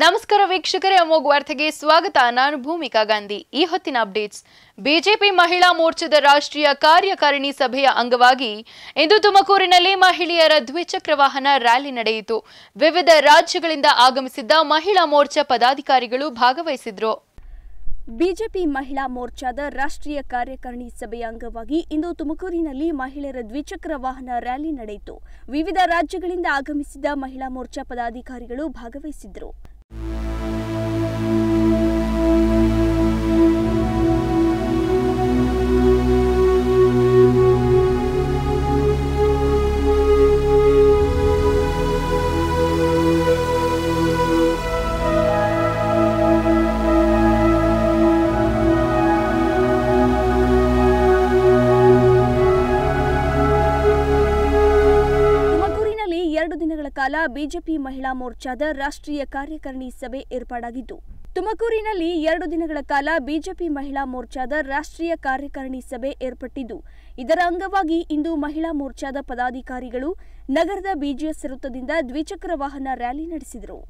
ನಮಸ್ಕಾರ ವೀಕ್ಷಕರೇ ಅಮೋಘ್ ವಾರ್ತೆಗೆ ಸ್ವಾಗತ ನಾನು ಭೂಮಿಕಾ ಗಾಂಧಿ ಈ ಹೊತ್ತಿನ ಅಪ್ಡೇಟ್ಸ್ ಬಿಜೆಪಿ ಮಹಿಳಾ ಮೋರ್ಚಾದ ರಾಷ್ಟ್ರೀಯ ಕಾರ್ಯಕಾರಿಣಿ ಸಭೆಯ ಅಂಗವಾಗಿ ಇಂದು ತುಮಕೂರಿನಲ್ಲಿ ಮಹಿಳೆಯರ ದ್ವಿಚಕ್ರ ವಾಹನ ರ್ಯಾಲಿ ನಡೆಯಿತು ವಿವಿಧ ರಾಜ್ಯಗಳಿಂದ ಆಗಮಿಸಿದ್ದ ಮಹಿಳಾ ಮೋರ್ಚಾ ಪದಾಧಿಕಾರಿಗಳು ಭಾಗವಹಿಸಿದ್ರು ಬಿಜೆಪಿ ಮಹಿಳಾ ಮೋರ್ಚಾದ ರಾಷ್ಟ್ರೀಯ ಕಾರ್ಯಕಾರಿಣಿ ಸಭೆಯ ಅಂಗವಾಗಿ ಇಂದು ತುಮಕೂರಿನಲ್ಲಿ ಮಹಿಳೆಯರ ದ್ವಿಚಕ್ರ ವಾಹನ ರ್ಯಾಲಿ ನಡೆಯಿತು ವಿವಿಧ ರಾಜ್ಯಗಳಿಂದ ಆಗಮಿಸಿದ್ದ ಮಹಿಳಾ ಮೋರ್ಚಾ ಪದಾಧಿಕಾರಿಗಳು ಭಾಗವಹಿಸಿದ್ದರು ತುಮಕೂರಿನಲ್ಲಿ ಎರಡು ದಿನಗಳ ಕಾಲ ಬಿಜೆಪಿ ಮಹಿಳಾ ಮೋರ್ಚಾದ ರಾಷ್ಟ್ರೀಯ ಕಾರ್ಯಕಾರಿಣಿ ಸಭೆ ಏರ್ಪಾಡಾಗಿದ್ದು ತುಮಕೂರಿನಲ್ಲಿ ಎರಡು ದಿನಗಳ ಕಾಲ ಬಿಜೆಪಿ ಮಹಿಳಾ ಮೋರ್ಚಾದ ರಾಷ್ಟ್ರೀಯ ಕಾರ್ಯಕಾರಿಣಿ ಸಭೆ ಏರ್ಪಟ್ಟಿದ್ದು ಇದರ ಅಂಗವಾಗಿ ಇಂದು ಮಹಿಳಾ ಮೋರ್ಚಾದ ಪದಾಧಿಕಾರಿಗಳು ನಗರದ ಬಿಜಿಎಸ್ ವೃತ್ತದಿಂದ ದ್ವಿಚಕ್ರ ವಾಹನ ರ್ಯಾಲಿ ನಡೆಸಿದರು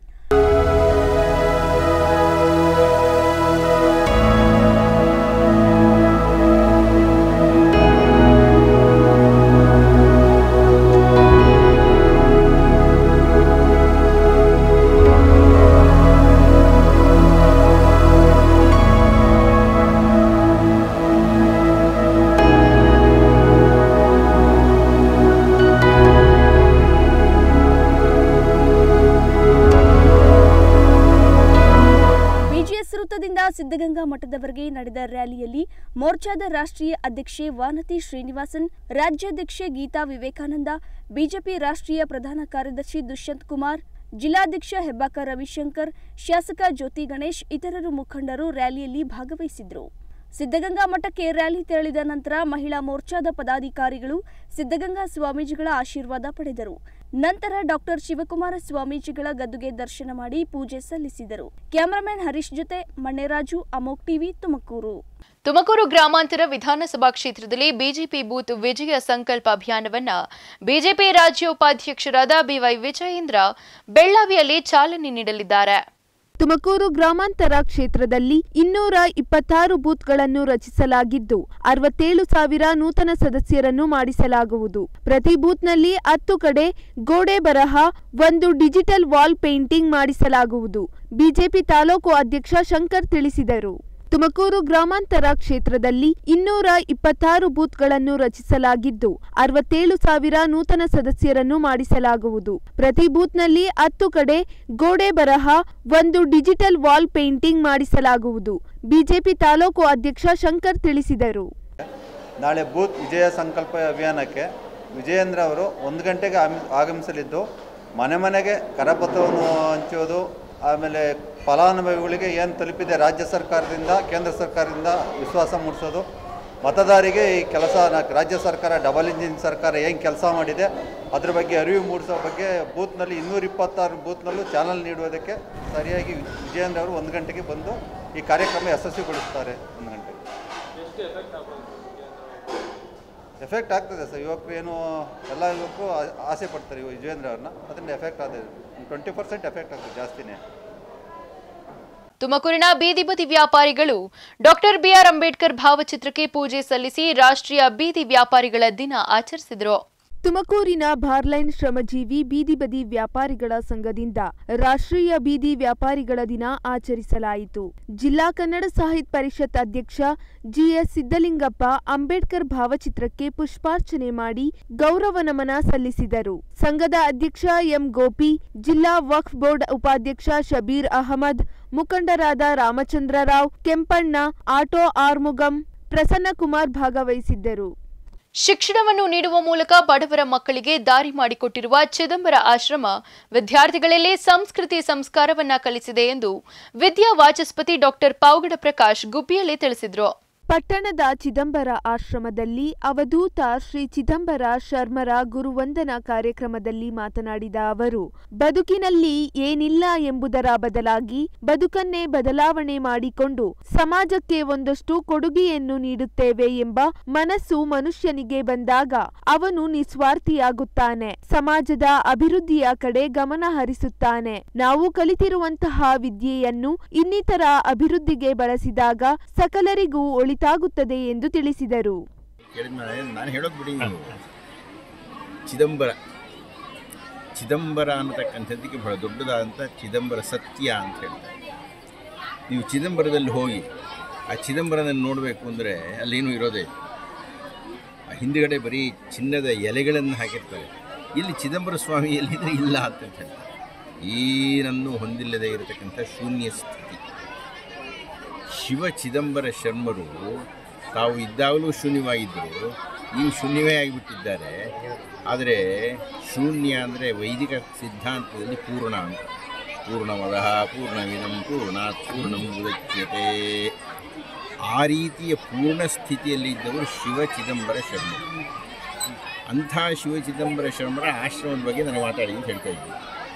ಬಿಜಿಎಸ್ ವೃತ್ತದಿಂದ ಸಿದ್ಧಗಂಗಾ ಮಠದವರೆಗೆ ನಡೆದ ರ್ಯಾಲಿಯಲ್ಲಿ ಮೋರ್ಚಾದ ರಾಷ್ಟ್ರೀಯ ಅಧ್ಯಕ್ಷೆ ವಾನತಿ ಶ್ರೀನಿವಾಸನ್ ರಾಜ್ಯಾಧ್ಯಕ್ಷೆ ಗೀತಾ ವಿವೇಕಾನಂದ ಬಿಜೆಪಿ ರಾಷ್ಟ್ರೀಯ ಪ್ರಧಾನ ಕಾರ್ಯದರ್ಶಿ ದುಷ್ಯಂತ್ ಕುಮಾರ್ ಜಿಲ್ಲಾಧ್ಯಕ್ಷ ಹೆಬ್ಬಾಕ ರವಿಶಂಕರ್ ಶಾಸಕ ಜ್ಯೋತಿ ಗಣೇಶ್ ಇತರರು ಮುಖಂಡರು ರ್ಯಾಲಿಯಲ್ಲಿ ಭಾಗವಹಿಸಿದ್ರು ಸಿದ್ಧಗಂಗಾ ಮಠಕ್ಕೆ ರ್ಯಾಲಿ ತೆರಳಿದ ನಂತರ ಮಹಿಳಾ ಮೋರ್ಚಾದ ಪದಾಧಿಕಾರಿಗಳು ಸಿದ್ಧಗಂಗಾ ಸ್ವಾಮೀಜಿಗಳ ಆಶೀರ್ವಾದ ಪಡೆದರು ನಂತರ ಡಾಕ್ಟರ್ ಶಿವಕುಮಾರ ಸ್ವಾಮೀಜಿಗಳ ಗದ್ದುಗೆ ದರ್ಶನ ಮಾಡಿ ಪೂಜೆ ಸಲ್ಲಿಸಿದರು ಕ್ಯಾಮರಾಮನ್ ಹರೀಶ್ ಜೊತೆ ಮಣ್ಣೆರಾಜು ಅಮೋಕ್ ಟಿವಿ ತುಮಕೂರು ತುಮಕೂರು ಗ್ರಾಮಾಂತರ ವಿಧಾನಸಭಾ ಕ್ಷೇತ್ರದಲ್ಲಿ ಬಿಜೆಪಿ ಬೂತ್ ವಿಜಯ ಸಂಕಲ್ಪ ಅಭಿಯಾನವನ್ನ ಬಿಜೆಪಿ ರಾಜ್ಯ ಉಪಾಧ್ಯಕ್ಷರಾದ ಬಿವೈ ವಿಜಯೇಂದ್ರ ಬೆಳ್ಳಾವಿಯಲ್ಲಿ ಚಾಲನೆ ನೀಡಲಿದ್ದಾರೆ ತುಮಕೂರು ಗ್ರಾಮಾಂತರ ಕ್ಷೇತ್ರದಲ್ಲಿ ಇನ್ನೂರ ಇಪ್ಪತ್ತಾರು ಬೂತ್ಗಳನ್ನು ರಚಿಸಲಾಗಿದ್ದು ಅರವತ್ತೇಳು ಸಾವಿರ ನೂತನ ಸದಸ್ಯರನ್ನು ಮಾಡಿಸಲಾಗುವುದು ಪ್ರತಿ ಬೂತ್ನಲ್ಲಿ ಹತ್ತು ಕಡೆ ಗೋಡೆ ಬರಹ ಒಂದು ಡಿಜಿಟಲ್ ವಾಲ್ ಪೇಂಟಿಂಗ್ ಮಾಡಿಸಲಾಗುವುದು ಬಿಜೆಪಿ ತಾಲೂಕು ಅಧ್ಯಕ್ಷ ಶಂಕರ್ ತಿಳಿಸಿದರು ತುಮಕೂರು ಗ್ರಾಮಾಂತರ ಕ್ಷೇತ್ರದಲ್ಲಿ ಇನ್ನೂರ ಇಪ್ಪತ್ತಾರು ಬೂತ್ಗಳನ್ನು ರಚಿಸಲಾಗಿದ್ದು ಅರವತ್ತೇಳು ಸಾವಿರ ನೂತನ ಸದಸ್ಯರನ್ನು ಮಾಡಿಸಲಾಗುವುದು ಪ್ರತಿ ಬೂತ್ನಲ್ಲಿ ಹತ್ತು ಕಡೆ ಗೋಡೆ ಬರಹ ಒಂದು ಡಿಜಿಟಲ್ ವಾಲ್ ಪೇಂಟಿಂಗ್ ಮಾಡಿಸಲಾಗುವುದು ಬಿಜೆಪಿ ತಾಲೂಕು ಅಧ್ಯಕ್ಷ ಶಂಕರ್ ತಿಳಿಸಿದರು ನಾಳೆ ಬೂತ್ ವಿಜಯ ಸಂಕಲ್ಪ ಅಭಿಯಾನಕ್ಕೆ ವಿಜಯೇಂದ್ರ ಅವರು ಒಂದು ಗಂಟೆಗೆ ಆಗಮಿ- ಆಗಮಿಸಲಿದ್ದು ಮನೆ ಮನೆಗೆ ಕರಪತ್ರವನ್ನು ಹಂಚೋದು ಆಮೇಲೆ ಫಲಾನುಭವಿಗಳಿಗೆ ಏನು ತಲುಪಿದೆ ರಾಜ್ಯ ಸರ್ಕಾರದಿಂದ ಕೇಂದ್ರ ಸರ್ಕಾರದಿಂದ ವಿಶ್ವಾಸ ಮೂಡಿಸೋದು ಮತದಾರಿಗೆ ಈ ಕೆಲಸ ನ- ರಾಜ್ಯ ಸರ್ಕಾರ ಡಬಲ್ ಇಂಜಿನ್ ಸರ್ಕಾರ ಏನು ಕೆಲಸ ಮಾಡಿದೆ ಅದ್ರ ಬಗ್ಗೆ ಅರಿವು ಮೂಡಿಸೋ ಬಗ್ಗೆ ಬೂತ್ನಲ್ಲಿ ಇನ್ನೂರ ಇಪ್ಪತ್ತಾರು ಬೂತ್ನಲ್ಲೂ ಚಾನಲ್ ನೀಡುವುದಕ್ಕೆ ಸರಿಯಾಗಿ ವಿಜಯೇಂದ್ರ ಅವರು ಒಂದು ಗಂಟೆಗೆ ಬಂದು ಈ ಕಾರ್ಯಕ್ರಮ ಯಶಸ್ವಿಗೊಳಿಸ್ತಾರೆ ಒಂದು ಗಂಟೆಗೆ ಎಫೆಕ್ಟ್ ಆಗ್ತದೆ ಸರ್ ಯುವಕರು ಏನು ಎಲ್ಲ ಯುವಕರು ಆ- ಆಸೆ ಪಡ್ತಾರೆ ಇವ ವಿಜಯೇಂದ್ರ ಅವ್ರನ್ನ ಅದರಿಂದ ಎಫೆಕ್ಟ್ ಆಗಿದೆ ಟ್ವೆಂಟಿ ಪರ್ಸೆಂಟ್ ಎಫೆಕ್ಟ್ ಆಗ್ತದೆ ಜಾಸ್ತಿನೇ ತುಮಕೂರಿನ ಬೀದಿ ಬದಿ ವ್ಯಾಪಾರಿಗಳು ಡಾಕ್ಟರ್ ಬಿಆರ್ ಅಂಬೇಡ್ಕರ್ ಭಾವಚಿತ್ರಕ್ಕೆ ಪೂಜೆ ಸಲ್ಲಿಸಿ ರಾಷ್ಟ್ರೀಯ ಬೀದಿ ವ್ಯಾಪಾರಿಗಳ ದಿನ ಆಚರಿಸಿದರು ತುಮಕೂರಿನ ಬಾರ್ಲೈನ್ ಶ್ರಮಜೀವಿ ಬೀದಿ ಬದಿ ವ್ಯಾಪಾರಿಗಳ ಸಂಘದಿಂದ ರಾಷ್ಟ್ರೀಯ ಬೀದಿ ವ್ಯಾಪಾರಿಗಳ ದಿನ ಆಚರಿಸಲಾಯಿತು ಜಿಲ್ಲಾ ಕನ್ನಡ ಸಾಹಿತ್ಯ ಪರಿಷತ್ ಅಧ್ಯಕ್ಷ ಜಿಎಸ್ ಸಿದ್ದಲಿಂಗಪ್ಪ ಅಂಬೇಡ್ಕರ್ ಭಾವಚಿತ್ರಕ್ಕೆ ಪುಷ್ಪಾರ್ಚನೆ ಮಾಡಿ ಗೌರವ ನಮನ ಸಲ್ಲಿಸಿದರು ಸಂಘದ ಅಧ್ಯಕ್ಷ ಎಂ ಗೋಪಿ ಜಿಲ್ಲಾ ವಕ್ಫ್ ಬೋರ್ಡ್ ಉಪಾಧ್ಯಕ್ಷ ಶಬೀರ್ ಅಹಮದ್ ಮುಖಂಡರಾದ ರಾಮಚಂದ್ರರಾವ್ ಕೆಂಪಣ್ಣ ಆಟೋ ಆರ್ಮುಗಂ ಪ್ರಸನ್ನಕುಮಾರ್ ಭಾಗವಹಿಸಿದ್ದರು ಶಿಕ್ಷಣವನ್ನು ನೀಡುವ ಮೂಲಕ ಬಡವರ ಮಕ್ಕಳಿಗೆ ದಾರಿ ಮಾಡಿಕೊಟ್ಟಿರುವ ಚಿದಂಬರ ಆಶ್ರಮ ವಿದ್ಯಾರ್ಥಿಗಳಲ್ಲಿ ಸಂಸ್ಕೃತಿ ಸಂಸ್ಕಾರವನ್ನ ಕಲಿಸಿದೆ ಎಂದು ವಿದ್ಯಾ ವಾಚಸ್ಪತಿ ಡಾಕ್ಟರ್ ಪಾವಗಡ ಪ್ರಕಾಶ್ ಗುಬ್ಬಿಯಲ್ಲಿ ತಿಳಿಸಿದರು ಪಟ್ಟಣದ ಚಿದಂಬರ ಆಶ್ರಮದಲ್ಲಿ ಅವಧೂತ ಶ್ರೀ ಚಿದಂಬರ ಶರ್ಮರ ಗುರುವಂದನಾ ಕಾರ್ಯಕ್ರಮದಲ್ಲಿ ಮಾತನಾಡಿದ ಅವರು ಬದುಕಿನಲ್ಲಿ ಏನಿಲ್ಲ ಎಂಬುದರ ಬದಲಾಗಿ ಬದುಕನ್ನೇ ಬದಲಾವಣೆ ಮಾಡಿಕೊಂಡು ಸಮಾಜಕ್ಕೆ ಒಂದಷ್ಟು ಕೊಡುಗೆಯನ್ನು ನೀಡುತ್ತೇವೆ ಎಂಬ ಮನಸ್ಸು ಮನುಷ್ಯನಿಗೆ ಬಂದಾಗ ಅವನು ನಿಸ್ವಾರ್ಥಿಯಾಗುತ್ತಾನೆ ಸಮಾಜದ ಅಭಿವೃದ್ಧಿಯ ಕಡೆ ಗಮನ ಹರಿಸುತ್ತಾನೆ ನಾವು ಕಲಿತಿರುವಂತಹ ವಿದ್ಯೆಯನ್ನು ಇನ್ನಿತರ ಅಭಿವೃದ್ಧಿಗೆ ಬಳಸಿದಾಗ ಸಕಲರಿಗೂ ಒಳಿತಾಗುತ್ತದೆ ಎಂದು ತಿಳಿಸಿದರು ಕೇಳಿದ್ಮೇಲೆ ನಾನು ಹೇಳೋದು ಬಿಡಿ ನೀವು ಚಿದಂಬರ ಚಿದಂಬರ ಅನ್ನತಕ್ಕಂಥದ್ದಕ್ಕೆ ಬಹಳ ದೊಡ್ಡದಾದಂಥ ಚಿದಂಬರ ಸತ್ಯ ಅಂತ ಹೇಳ್ತಾರೆ ನೀವು ಚಿದಂಬರದಲ್ಲಿ ಹೋಗಿ ಆ ಚಿದಂಬರನಲ್ಲಿ ನೋಡಬೇಕು ಅಂದರೆ ಅಲ್ಲೇನೂ ಇರೋದೇ ಇಲ್ಲ. ಆ ಹಿಂದುಗಡೆ ಬರೀ ಚಿನ್ನದ ಎಲೆಗಳನ್ನು ಹಾಕಿರ್ತಾರೆ ಇಲ್ಲಿ ಚಿದಂಬರ ಸ್ವಾಮಿ ಎಲ್ಲಿದ್ರೆ ಇಲ್ಲ ಅಂತ ಹೇಳ್ತಾರೆ ಏನನ್ನೂ ಹೊಂದಿಲ್ಲದೆ ಇರತಕ್ಕಂಥ ಶೂನ್ಯ ಸ್ಥಿತಿ ಶಿವ ಚಿದಂಬರ ಶರ್ಮರು ತಾವು ಇದ್ದಾಗಲೂ ಶೂನ್ಯವಾಗಿದ್ದರು ಈಗ ಶೂನ್ಯವೇ ಆಗಿಬಿಟ್ಟಿದ್ದಾರೆ ಆದರೆ ಶೂನ್ಯ ಅಂದರೆ ವೈದಿಕ ಸಿದ್ಧಾಂತದಲ್ಲಿ ಪೂರ್ಣ ಅಂತ ಪೂರ್ಣಮದಃ ಪೂರ್ಣವಿದಂ ಪೂರ್ಣಾತ್ ಪೂರ್ಣಂ ಉದಚ್ಯತೆ ಆ ರೀತಿಯ ಪೂರ್ಣ ಸ್ಥಿತಿಯಲ್ಲಿ ಇದ್ದವರು ಶಿವ ಚಿದಂಬರ ಶರ್ಮರು ಅಂಥ ಶಿವ ಚಿದಂಬರ ಶರ್ಮರ ಆಶ್ರಮದ ಬಗ್ಗೆ ನಾನು ಮಾತಾಡಿ ಅಂತ ಹೇಳ್ತಾ ಇದ್ದೀನಿ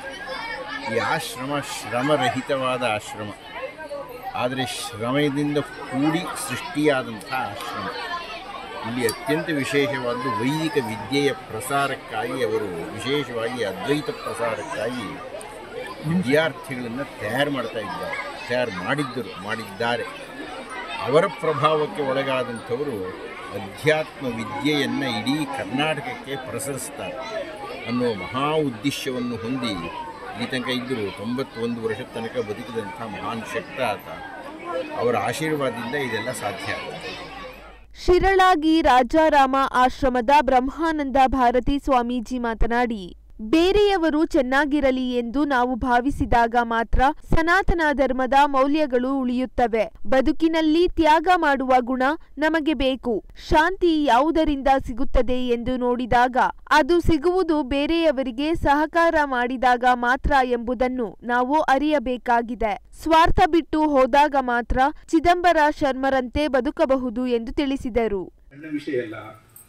ಈ ಆಶ್ರಮ ಶ್ರಮರಹಿತವಾದ ಆಶ್ರಮ ಆದರೆ ಶ್ರಮದಿಂದ ಕೂಡಿ ಸೃಷ್ಟಿಯಾದಂಥ ಆಶ್ರಮ ಇಲ್ಲಿ ಅತ್ಯಂತ ವಿಶೇಷವಾದ ವೈದಿಕ ವಿದ್ಯೆಯ ಪ್ರಸಾರಕ್ಕಾಗಿ ಅವರು ವಿಶೇಷವಾಗಿ ಅದ್ವೈತ ಪ್ರಸಾರಕ್ಕಾಗಿ ವಿದ್ಯಾರ್ಥಿಗಳನ್ನು ತಯಾರು ಮಾಡ್ತಾ ಇದ್ದಾರೆ ತಯಾರು ಮಾಡಿದ್ದರು ಮಾಡಿದ್ದಾರೆ ಅವರ ಪ್ರಭಾವಕ್ಕೆ ಒಳಗಾದಂಥವರು ಅಧ್ಯಾತ್ಮ ವಿದ್ಯೆಯನ್ನು ಇಡೀ ಕರ್ನಾಟಕಕ್ಕೆ ಪ್ರಸರಿಸ್ತಾರೆ ಅನ್ನೋ ಮಹಾ ಉದ್ದೇಶವನ್ನು ಹೊಂದಿ ಈ ತನಕ ಇದ್ದರು ತೊಂಬತ್ತೊಂದು ವರ್ಷದ ತನಕ ಬದುಕಿದಂಥ ಮಹಾನ್ ಶಕ್ತ ಆತ ಅವರ ಆಶೀರ್ವಾದದಿಂದ ಇದೆಲ್ಲ ಸಾಧ್ಯ ಆಗುತ್ತೆ ಶಿರಳಾಗಿ ರಾಜಾರಾಮ ಆಶ್ರಮದ ಬ್ರಹ್ಮಾನಂದ ಭಾರತಿ ಸ್ವಾಮೀಜಿ ಮಾತನಾಡಿ ಬೇರೆಯವರು ಚೆನ್ನಾಗಿರಲಿ ಎಂದು ನಾವು ಭಾವಿಸಿದಾಗ ಮಾತ್ರ ಸನಾತನ ಧರ್ಮದ ಮೌಲ್ಯಗಳು ಉಳಿಯುತ್ತವೆ ಬದುಕಿನಲ್ಲಿ ತ್ಯಾಗ ಮಾಡುವ ಗುಣ ನಮಗೆ ಬೇಕು ಶಾಂತಿ ಯಾವುದರಿಂದ ಸಿಗುತ್ತದೆ ಎಂದು ನೋಡಿದಾಗ ಅದು ಸಿಗುವುದು ಬೇರೆಯವರಿಗೆ ಸಹಕಾರ ಮಾಡಿದಾಗ ಮಾತ್ರ ಎಂಬುದನ್ನು ನಾವು ಅರಿಯಬೇಕಾಗಿದೆ ಸ್ವಾರ್ಥ ಬಿಟ್ಟು ಹೋದಾಗ ಮಾತ್ರ ಚಿದಂಬರ ಶರ್ಮರಂತೆ ಬದುಕಬಹುದು ಎಂದು ತಿಳಿಸಿದರು ಸಣ್ಣ ವಿಷಯ ಅಲ್ಲ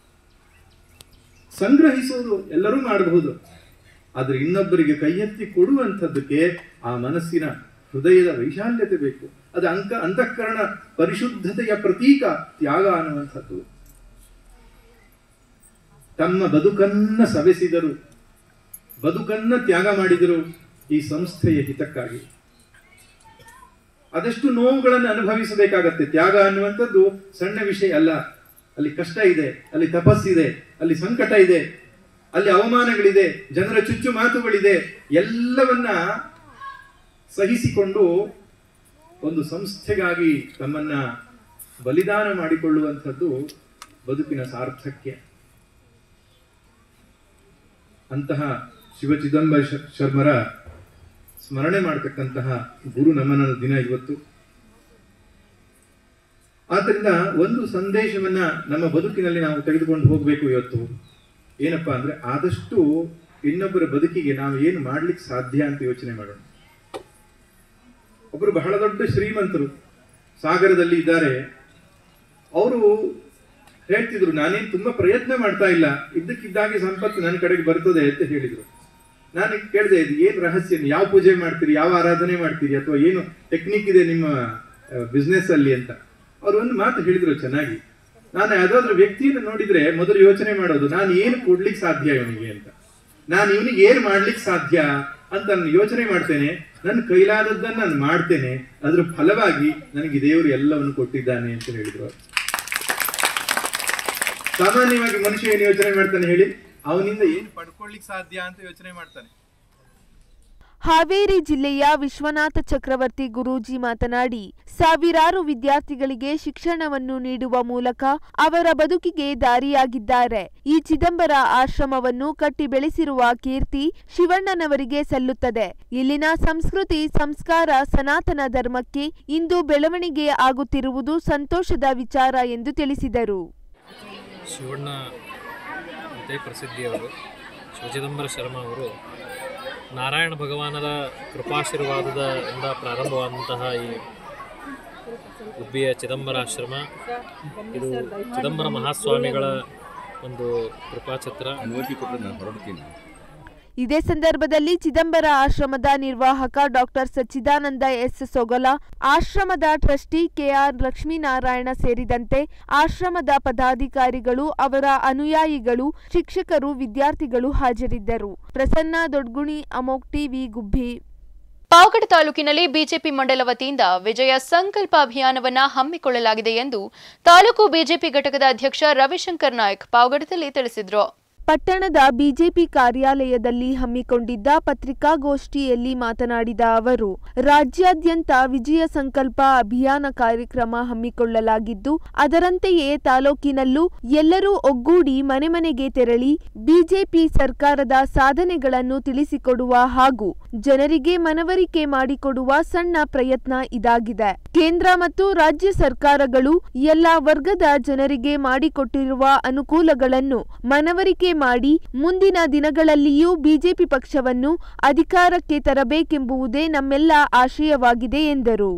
ಸಂಗ್ರಹಿಸುವುದು ಎಲ್ಲರೂ ಮಾಡಬಹುದು ಆದ್ರೆ ಇನ್ನೊಬ್ಬರಿಗೆ ಕೈ ಎತ್ತಿ ಕೊಡುವಂಥದ್ದಕ್ಕೆ ಆ ಮನಸ್ಸಿನ ಹೃದಯದ ವೈಶಾಲ್ಯತೆ ಬೇಕು ಅದು ಅಂಕ ಅಂತಃಕರಣ ಪರಿಶುದ್ಧತೆಯ ಪ್ರತೀಕ ತ್ಯಾಗ ಅನ್ನುವಂಥದ್ದು ತಮ್ಮ ಬದುಕನ್ನ ಸವೆಸಿದರು ಬದುಕನ್ನ ತ್ಯಾಗ ಮಾಡಿದರು ಈ ಸಂಸ್ಥೆಯ ಹಿತಕ್ಕಾಗಿ ಅದೆಷ್ಟು ನೋವುಗಳನ್ನು ಅನುಭವಿಸಬೇಕಾಗತ್ತೆ ತ್ಯಾಗ ಅನ್ನುವಂಥದ್ದು ಸಣ್ಣ ವಿಷಯ ಅಲ್ಲ ಅಲ್ಲಿ ಕಷ್ಟ ಇದೆ ಅಲ್ಲಿ ತಪಸ್ಸಿದೆ ಅಲ್ಲಿ ಸಂಕಟ ಇದೆ ಅಲ್ಲಿ ಅವಮಾನಗಳಿದೆ ಜನರ ಚುಚ್ಚು ಮಾತುಗಳಿದೆ ಎಲ್ಲವನ್ನ ಸಹಿಸಿಕೊಂಡು ಒಂದು ಸಂಸ್ಥೆಗಾಗಿ ತಮ್ಮನ್ನ ಬಲಿದಾನ ಮಾಡಿಕೊಳ್ಳುವಂಥದ್ದು ಬದುಕಿನ ಸಾರ್ಥಕ್ಯ ಅಂತಹ ಶಿವ ಚಿದಂಬರ ಶ- ಶರ್ಮರ ಸ್ಮರಣೆ ಮಾಡತಕ್ಕಂತಹ ಗುರು ನಮನದ ದಿನ ಇವತ್ತು ಆದ್ದರಿಂದ ಒಂದು ಸಂದೇಶವನ್ನ ನಮ್ಮ ಬದುಕಿನಲ್ಲಿ ನಾವು ತೆಗೆದುಕೊಂಡು ಹೋಗಬೇಕು ಇವತ್ತು ಏನಪ್ಪಾ ಅಂದ್ರೆ ಆದಷ್ಟು ಇನ್ನೊಬ್ಬರ ಬದುಕಿಗೆ ನಾವು ಏನು ಮಾಡ್ಲಿಕ್ಕೆ ಸಾಧ್ಯ ಅಂತ ಯೋಚನೆ ಮಾಡೋಣ ಒಬ್ಬರು ಬಹಳ ದೊಡ್ಡ ಶ್ರೀಮಂತರು ಸಾಗರದಲ್ಲಿ ಇದ್ದಾರೆ ಅವರು ಹೇಳ್ತಿದ್ರು ನಾನೇನು ತುಂಬಾ ಪ್ರಯತ್ನ ಮಾಡ್ತಾ ಇಲ್ಲ ಇದ್ದಕ್ಕಿದ್ದಾಗೆ ಸಂಪತ್ತು ನನ್ನ ಕಡೆಗೆ ಬರ್ತದೆ ಅಂತ ಹೇಳಿದ್ರು ನಾನು ಕೇಳಿದೆ ಇದು ಏನು ರಹಸ್ಯ ಯಾವ ಪೂಜೆ ಮಾಡ್ತೀರಿ ಯಾವ ಆರಾಧನೆ ಮಾಡ್ತೀರಿ ಅಥವಾ ಏನು ಟೆಕ್ನಿಕ್ ಇದೆ ನಿಮ್ಮ ಬಿಸ್ನೆಸ್ ಅಲ್ಲಿ ಅಂತ ಅವ್ರು ಒಂದು ಮಾತು ಹೇಳಿದ್ರು ಚೆನ್ನಾಗಿ ನಾನು ಯಾವ್ದಾದ್ರು ವ್ಯಕ್ತಿಯನ್ನು ನೋಡಿದ್ರೆ ಮೊದಲು ಯೋಚನೆ ಮಾಡೋದು ನಾನು ಏನು ಕೊಡ್ಲಿಕ್ಕೆ ಸಾಧ್ಯ ಇವನಿಗೆ ಅಂತ ನಾನು ಇವನಿಗೆ ಏನು ಮಾಡ್ಲಿಕ್ಕೆ ಸಾಧ್ಯ ಅಂತ ನಾನು ಯೋಚನೆ ಮಾಡ್ತೇನೆ ನನ್ನ ಕೈಲಾದದ್ದನ್ನು ನಾನು ಮಾಡ್ತೇನೆ ಅದ್ರ ಫಲವಾಗಿ ನನಗೆ ದೇವರು ಎಲ್ಲವನ್ನು ಕೊಟ್ಟಿದ್ದಾನೆ ಅಂತ ಹೇಳಿದ್ರು ಅವ್ರು. ಸಾಮಾನ್ಯವಾಗಿ ಮನುಷ್ಯ ಏನು ಯೋಚನೆ ಮಾಡ್ತಾನೆ ಹೇಳಿ ಅವನಿಂದ ಏನು ಪಡ್ಕೊಳ್ಳಿಕ್ಕೆ ಸಾಧ್ಯ ಅಂತ ಯೋಚನೆ ಮಾಡ್ತಾನೆ ಹಾವೇರಿ ಜಿಲ್ಲೆಯ ವಿಶ್ವನಾಥ ಚಕ್ರವರ್ತಿ ಗುರೂಜಿ ಮಾತನಾಡಿ ಸಾವಿರಾರು ವಿದ್ಯಾರ್ಥಿಗಳಿಗೆ ಶಿಕ್ಷಣವನ್ನು ನೀಡುವ ಮೂಲಕ ಅವರ ಬದುಕಿಗೆ ದಾರಿಯಾಗಿದ್ದಾರೆ ಈ ಚಿದಂಬರ ಆಶ್ರಮವನ್ನು ಕಟ್ಟಿ ಬೆಳೆಸಿರುವ ಕೀರ್ತಿ ಶಿವಣ್ಣನವರಿಗೆ ಸಲ್ಲುತ್ತದೆ ಇಲ್ಲಿನ ಸಂಸ್ಕೃತಿ ಸಂಸ್ಕಾರ ಸನಾತನ ಧರ್ಮಕ್ಕೆ ಇಂದು ಬೆಳವಣಿಗೆ ಆಗುತ್ತಿರುವುದು ಸಂತೋಷದ ವಿಚಾರ ಎಂದು ತಿಳಿಸಿದರು ಶಿವಣ್ಣ ಅಂತೆ ಪ್ರಸಿದ್ಧಿಯವರು ಶಿವಚಿದಂಬರ ಶರ್ಮ ಅವರು ನಾರಾಯಣ ಭಗವಾನರ ಕೃಪಾಶೀರ್ವಾದದ ಇಂದ ಪ್ರಾರಂಭವಾದಂತಹ ಈ ಗುಬ್ಬಿಯ ಚಿದಂಬರ ಆಶ್ರಮ ಇದು ಚಿದಂಬರ ಮಹಾಸ್ವಾಮಿಗಳ ಒಂದು ಕೃಪಾಛತ್ರ ಅನುಮತಿ ಕೊಟ್ಟರೆ ನಾನು ಹೊರಡ್ತೀನಿ ಇದೇ ಸಂದರ್ಭದಲ್ಲಿ ಚಿದಂಬರ ಆಶ್ರಮದ ನಿರ್ವಾಹಕ ಡಾಕ್ಟರ್ ಸಚ್ಚಿದಾನಂದ ಎಸ್ ಸೊಗಲ ಆಶ್ರಮದ ಟ್ರಸ್ಟಿ ಕೆಆರ್ ಲಕ್ಷ್ಮೀನಾರಾಯಣ ಸೇರಿದಂತೆ ಆಶ್ರಮದ ಪದಾಧಿಕಾರಿಗಳು ಅವರ ಅನುಯಾಯಿಗಳು ಶಿಕ್ಷಕರು ವಿದ್ಯಾರ್ಥಿಗಳು ಹಾಜರಿದ್ದರು ಪ್ರಸನ್ನ ದೊಡ್ಗುಣಿ ಅಮೋಕ್ ಟಿವಿ ಗುಬ್ಬಿ ಪಾವಗಡ ತಾಲೂಕಿನಲ್ಲಿ ಬಿಜೆಪಿ ಮಂಡಲ ವತಿಯಿಂದ ವಿಜಯ ಸಂಕಲ್ಪ ಅಭಿಯಾನವನ್ನ ಹಮ್ಮಿಕೊಳ್ಳಲಾಗಿದೆ ಎಂದು ತಾಲೂಕು ಬಿಜೆಪಿ ಘಟಕದ ಅಧ್ಯಕ್ಷ ರವಿಶಂಕರ್ ನಾಯ್ಕ್ ಪಾವಗಡದಲ್ಲಿ ತಿಳಿಸಿದರು ಪಟ್ಟಣದ ಬಿಜೆಪಿ ಕಾರ್ಯಾಲಯದಲ್ಲಿ ಹಮ್ಮಿಕೊಂಡಿದ್ದ ಪತ್ರಿಕಾಗೋಷ್ಠಿಯಲ್ಲಿ ಮಾತನಾಡಿದ ಅವರು ರಾಜ್ಯಾದ್ಯಂತ ವಿಜಯ ಸಂಕಲ್ಪ ಅಭಿಯಾನ ಕಾರ್ಯಕ್ರಮ ಹಮ್ಮಿಕೊಳ್ಳಲಾಗಿದ್ದು ಅದರಂತೆಯೇ ತಾಲೂಕಿನಲ್ಲೂ ಎಲ್ಲರೂ ಒಗ್ಗೂಡಿ ಮನೆ ಮನೆಗೆ ತೆರಳಿ ಬಿಜೆಪಿ ಸರ್ಕಾರದ ಸಾಧನೆಗಳನ್ನು ತಿಳಿಸಿಕೊಡುವ ಹಾಗೂ ಜನರಿಗೆ ಮನವರಿಕೆ ಮಾಡಿಕೊಡುವ ಸಣ್ಣ ಪ್ರಯತ್ನ ಇದಾಗಿದೆ ಕೇಂದ್ರ ಮತ್ತು ರಾಜ್ಯ ಸರ್ಕಾರಗಳು ಎಲ್ಲ ವರ್ಗದ ಜನರಿಗೆ ಮಾಡಿಕೊಟ್ಟಿರುವ ಅನುಕೂಲಗಳನ್ನು ಮನವರಿಕೆ ಮಾಡಿ ಮುಂದಿನ ದಿನಗಳಲ್ಲಿಯೂ ಬಿಜೆಪಿ ಪಕ್ಷವನ್ನು ಅಧಿಕಾರಕ್ಕೆ ತರಬೇಕೆಂಬುವುದೇ ನಮ್ಮೆಲ್ಲ ಆಶಯವಾಗಿದೆ ಎಂದರು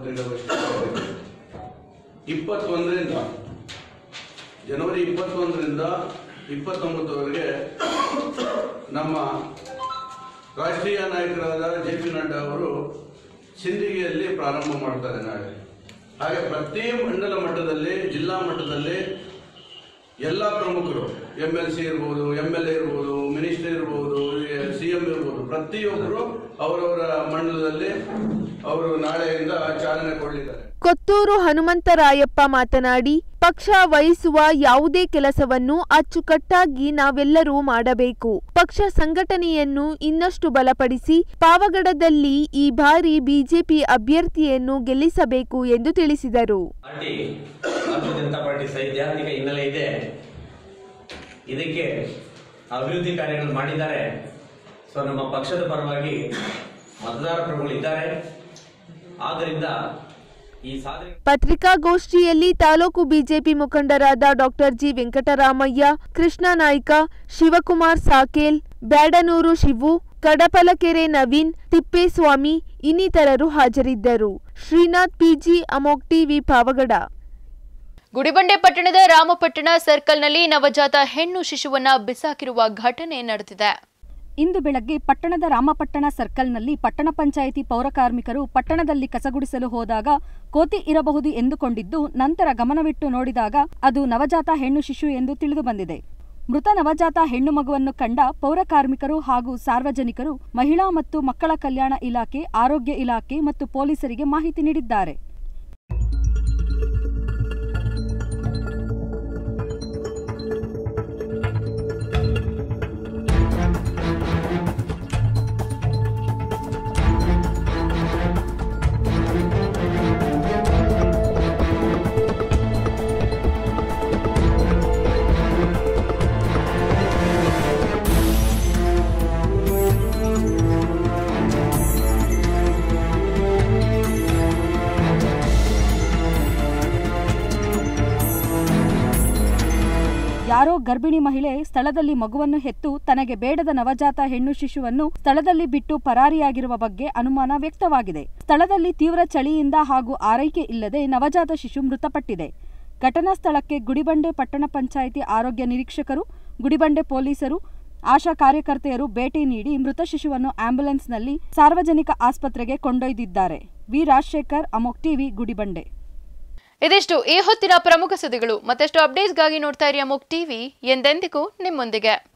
ಇಪ್ಪತ್ತೊಂದರಿಂದ ಜನವರಿ ಇಪ್ಪತ್ತೊಂದರಿಂದ ಇಪ್ಪತ್ತೊಂಬತ್ತರವರೆಗೆ ನಮ್ಮ ರಾಷ್ಟ್ರೀಯ ನಾಯಕರಾದ ಜೆ ಪಿ ನಡ್ಡಾ ಅವರು ಸಿಂದಗಿಯಲ್ಲಿ ಪ್ರಾರಂಭ ಮಾಡ್ತಾರೆ ನಾಳೆ ಹಾಗೆ ಪ್ರತಿ ಮಂಡಲ ಮಟ್ಟದಲ್ಲಿ ಜಿಲ್ಲಾ ಮಟ್ಟದಲ್ಲಿ ಎಲ್ಲ ಪ್ರಮುಖರು ಎಮ್ ಎಲ್ ಸಿ ಇರ್ಬೋದು ಎಮ್ ಎಲ್ ಎ ಇರ್ಬೋದು ಮಿನಿಸ್ಟರ್ ಇರ್ಬೋದು ಸಿ ಎಂ ಇರ್ಬೋದು ಪ್ರತಿಯೊಬ್ಬರು ಅವರವರ ಮಂಡಲದಲ್ಲಿ ಅವರು ನಾಳೆಯಿಂದ ಚಾಲನೆ ಕೊಡಲಿದ್ದಾರೆ ಕೊತ್ತೂರು ಹನುಮಂತರಾಯಪ್ಪ ಮಾತನಾಡಿ ಪಕ್ಷ ವಹಿಸುವ ಯಾವುದೇ ಕೆಲಸವನ್ನು ಅಚ್ಚುಕಟ್ಟಾಗಿ ನಾವೆಲ್ಲರೂ ಮಾಡಬೇಕು ಪಕ್ಷ ಸಂಘಟನೆಯನ್ನು ಇನ್ನಷ್ಟು ಬಲಪಡಿಸಿ ಪಾವಗಡದಲ್ಲಿ ಈ ಬಾರಿ ಬಿಜೆಪಿ ಅಭ್ಯರ್ಥಿಯನ್ನು ಗೆಲ್ಲಿಸಬೇಕು ಎಂದು ತಿಳಿಸಿದರು ಪಾರ್ಟಿ ಭಾರತೀಯ ಜನತಾ ಪಾರ್ಟಿ ಸೈದ್ಧಾಂತಿಕ ಹಿನ್ನೆಲೆ ಇದೆ ಇದಕ್ಕೆ ಅಭಿವೃದ್ಧಿ ಕಾರ್ಯಗಳು ಮಾಡಿದ್ದಾರೆ ಸೊ ನಮ್ಮ ಪಕ್ಷದ ಪರವಾಗಿ ಮತದಾರ ಪ್ರಭುಗಳು ಇದ್ದಾರೆ ಆದ್ದರಿಂದ ಈ ಸಾಧನೆ ಪತ್ರಿಕಾಗೋಷ್ಠಿಯಲ್ಲಿ ತಾಲೂಕು ಬಿಜೆಪಿ ಮುಖಂಡರಾದ ಡಾಕ್ಟರ್ ಜಿ ವೆಂಕಟರಾಮಯ್ಯ ಕೃಷ್ಣ ನಾಯ್ಕ ಶಿವಕುಮಾರ್ ಸಾಕೇಲ್ ಬ್ಯಾಡನೂರು ಶಿವು ಕಡಪಲಕೆರೆ ನವೀನ್ ತಿಪ್ಪೇಸ್ವಾಮಿ ಇನ್ನಿತರರು ಹಾಜರಿದ್ದರು ಶ್ರೀನಾಥ್ ಪಿಜಿ ಅಮೋಕ್ ಟಿವಿ ಪಾವಗಡ ಗುಡಿಬಂಡೆ ಪಟ್ಟಣದ ರಾಮಪಟ್ಟಣ ಸರ್ಕಲ್ನಲ್ಲಿ ನವಜಾತ ಹೆಣ್ಣು ಶಿಶುವನ್ನ ಬಿಸಾಕಿರುವ ಘಟನೆ ನಡೆದಿದೆ ಇಂದು ಬೆಳಗ್ಗೆ ಪಟ್ಟಣದ ರಾಮಪಟ್ಟಣ ಸರ್ಕಲ್ನಲ್ಲಿ ಪಟ್ಟಣ ಪಂಚಾಯಿತಿ ಪೌರಕಾರ್ಮಿಕರು ಪಟ್ಟಣದಲ್ಲಿ ಕಸಗುಡಿಸಲು ಹೋದಾಗ ಕೋತಿ ಇರಬಹುದು ಎಂದುಕೊಂಡಿದ್ದು ನಂತರ ಗಮನವಿಟ್ಟು ನೋಡಿದಾಗ ಅದು ನವಜಾತ ಹೆಣ್ಣು ಶಿಶು ಎಂದು ತಿಳಿದು ಬಂದಿದೆ ಮೃತ ನವಜಾತ ಹೆಣ್ಣು ಮಗುವನ್ನು ಕಂಡ ಪೌರಕಾರ್ಮಿಕರು ಹಾಗೂ ಸಾರ್ವಜನಿಕರು ಮಹಿಳಾ ಮತ್ತು ಮಕ್ಕಳ ಕಲ್ಯಾಣ ಇಲಾಖೆ ಆರೋಗ್ಯ ಇಲಾಖೆ ಮತ್ತು ಪೊಲೀಸರಿಗೆ ಮಾಹಿತಿ ನೀಡಿದ್ದಾರೆ ಯಾರೋ ಗರ್ಭಿಣಿ ಮಹಿಳೆ ಸ್ಥಳದಲ್ಲಿ ಮಗುವನ್ನು ಹೆತ್ತು ತನಗೆ ಬೇಡದ ನವಜಾತ ಹೆಣ್ಣು ಶಿಶುವನ್ನು ಸ್ಥಳದಲ್ಲಿ ಬಿಟ್ಟು ಪರಾರಿಯಾಗಿರುವ ಬಗ್ಗೆ ಅನುಮಾನ ವ್ಯಕ್ತವಾಗಿದೆ ಸ್ಥಳದಲ್ಲಿ ತೀವ್ರ ಚಳಿಯಿಂದ ಹಾಗೂ ಆರೈಕೆ ಇಲ್ಲದೆ ನವಜಾತ ಶಿಶು ಮೃತಪಟ್ಟಿದೆ ಘಟನಾ ಸ್ಥಳಕ್ಕೆ ಗುಡಿಬಂಡೆ ಪಟ್ಟಣ ಪಂಚಾಯಿತಿ ಆರೋಗ್ಯ ನಿರೀಕ್ಷಕರು ಗುಡಿಬಂಡೆ ಪೊಲೀಸರು ಆಶಾ ಕಾರ್ಯಕರ್ತೆಯರು ಭೇಟಿ ನೀಡಿ ಮೃತ ಶಿಶುವನ್ನು ಆಂಬ್ಯುಲೆನ್ಸ್ನಲ್ಲಿ ಸಾರ್ವಜನಿಕ ಆಸ್ಪತ್ರೆಗೆ ಕೊಂಡೊಯ್ದಿದ್ದಾರೆ ವಿ ರಾಜಶೇಖರ್ ಅಮೋಕ್ ಟಿವಿ ಗುಡಿಬಂಡೆ ಇದಿಷ್ಟು ಈ ಹೊತ್ತಿನ ಪ್ರಮುಖ ಸುದ್ದಿಗಳು ಮತ್ತಷ್ಟು ಅಪ್ಡೇಟ್ಸ್ಗಾಗಿ ನೋಡ್ತಾ ಇರಿ ಅಮೋಕ್ ಟಿವಿ ಎಂದೆಂದಿಗೂ ನಿಮ್ಮೊಂದಿಗೆ